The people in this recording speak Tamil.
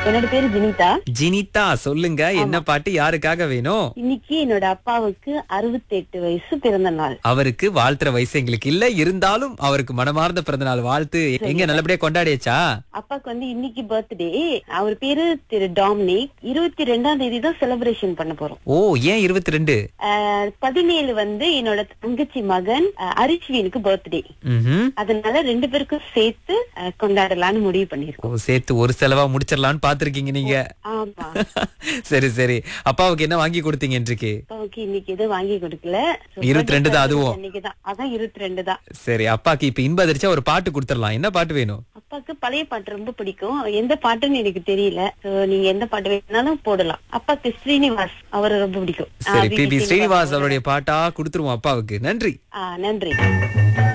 என்னோட பேரு ஜினிதா ஜினிதா சொல்லுங்க என்ன பாட்டு யாருக்காக வேணும் இன்னைக்கு என்னோட அப்பாவுக்கு அறுபத்தி எட்டு வயசு பிறந்த நாள் அவருக்கு வாழ்த்துற வயசு எங்களுக்கு இல்ல இருந்தாலும் அவருக்கு மனமார்ந்த பிறந்த நாள் வாழ்த்து எங்க நல்லபடியா கொண்டாடியாச்சா அப்பாக்கு வந்து இன்னைக்கு பர்த்டே அவர் பேரு திரு டாமினிக் இருபத்தி ரெண்டாம் தேதி தான் செலிப்ரேஷன் பண்ண போறோம் ஓ ஏன் இருபத்தி ரெண்டு அஹ், பதினேழு வந்து என்னோட தங்கச்சி மகன் அஹ், அரிஷ்வினுக்கு பர்த்டே அதனால ரெண்டு பேருக்கும் சேர்த்து அஹ், கொண்டாடலாம்னு முடிவு பண்ணிருக்கோம் ஓ சேர்த்து ஒரு செலவா முடிச்சிடலாம்னு பாத்திருக்கீங்க நீங்க ஆமா சரி சரி அப்பாவுக்கு என்ன வாங்கி கொடுத்தீங்க இன்றைக்கு அப்பாவுக்கு இன்னைக்கு எதுவும் வாங்கி கொடுக்கல So, 22 தான் அதுவும். இன்னைக்குதான் அதான் இருபத்தி ரெண்டு தான் சரி அப்பாக்கு இப்ப இன்ப அதிர்ச்சியா ஒரு பாட்டு கொடுத்துடலாம் என்ன பாட்டு வேணும் அப்பாக்கு பழைய பாட்டு ரொம்ப பிடிக்கும் எந்த பாட்டுன்னு எனக்கு தெரியல So, நீங்க எந்த பாட்டு வேணாலும் போடலாம் அப்பாக்கு ஸ்ரீனிவாஸ் அவரை ரொம்ப பிடிக்கும் சரி ஆ, பி பி வி. ஸ்ரீனிவாஸ் அவருடைய பாட்டா கொடுத்துருவோம் அப்பாவுக்கு நன்றி ஆ, நன்றி